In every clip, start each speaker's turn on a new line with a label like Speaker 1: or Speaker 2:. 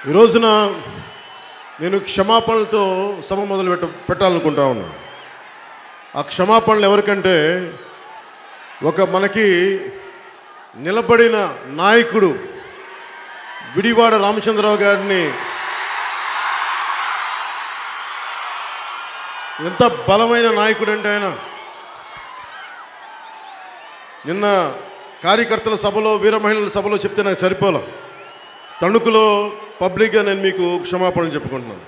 Speaker 1: ఈ రోజున నేను క్షమాపణలతో సభ మొదలు పెట్ట పెట్టాలనుకుంటా ఉన్నాను ఆ క్షమాపణలు ఎవరికంటే ఒక మనకి నిలబడిన నాయకుడు విడివాడ రామచంద్రరావు గారిని ఎంత బలమైన నాయకుడు అంటే ఆయన నిన్న కార్యకర్తల సభలో వీర మహిళల సభలో చెప్తే నాకు సరిపోలే తణుకులో పబ్లిక్గా నేను మీకు క్షమాపణలు చెప్పుకుంటున్నాను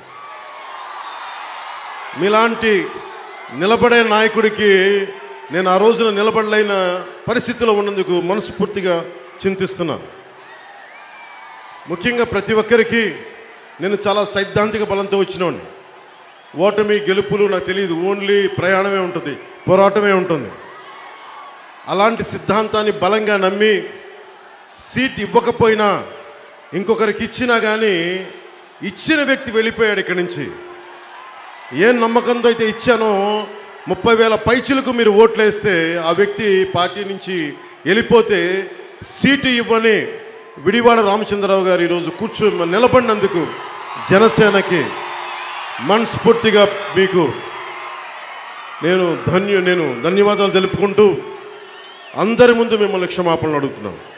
Speaker 1: మీలాంటి నిలబడే నాయకుడికి నేను ఆ రోజున నిలబడలేని పరిస్థితిలో ఉన్నందుకు మనస్ఫూర్తిగా చింతిస్తున్నాను ముఖ్యంగా ప్రతి ఒక్కరికి నేను చాలా సైద్ధాంతిక బలంతో వచ్చినవాడిని ఓటమి గెలుపులు నాకు తెలియదు ఓన్లీ ప్రయాణమే ఉంటుంది పోరాటమే ఉంటుంది అలాంటి సిద్ధాంతాన్ని బలంగా నమ్మి సీట్ ఇవ్వకపోయినా ఇంకొకరికి ఇచ్చినా కానీ ఇచ్చిన వ్యక్తి వెళ్ళిపోయాడు ఇక్కడి నుంచి ఏ నమ్మకంతో అయితే ఇచ్చానో ముప్పై వేల పైచులకు మీరు ఓట్లు వేస్తే ఆ వ్యక్తి పార్టీ నుంచి వెళ్ళిపోతే సీటు ఇవ్వని విడివాడ రామచంద్రరావు గారు ఈరోజు కూర్చో నిలబడినందుకు జనసేనకి మనస్ఫూర్తిగా మీకు నేను ధన్యు నేను ధన్యవాదాలు తెలుపుకుంటూ అందరి ముందు మిమ్మల్ని క్షమాపణలు అడుగుతున్నాను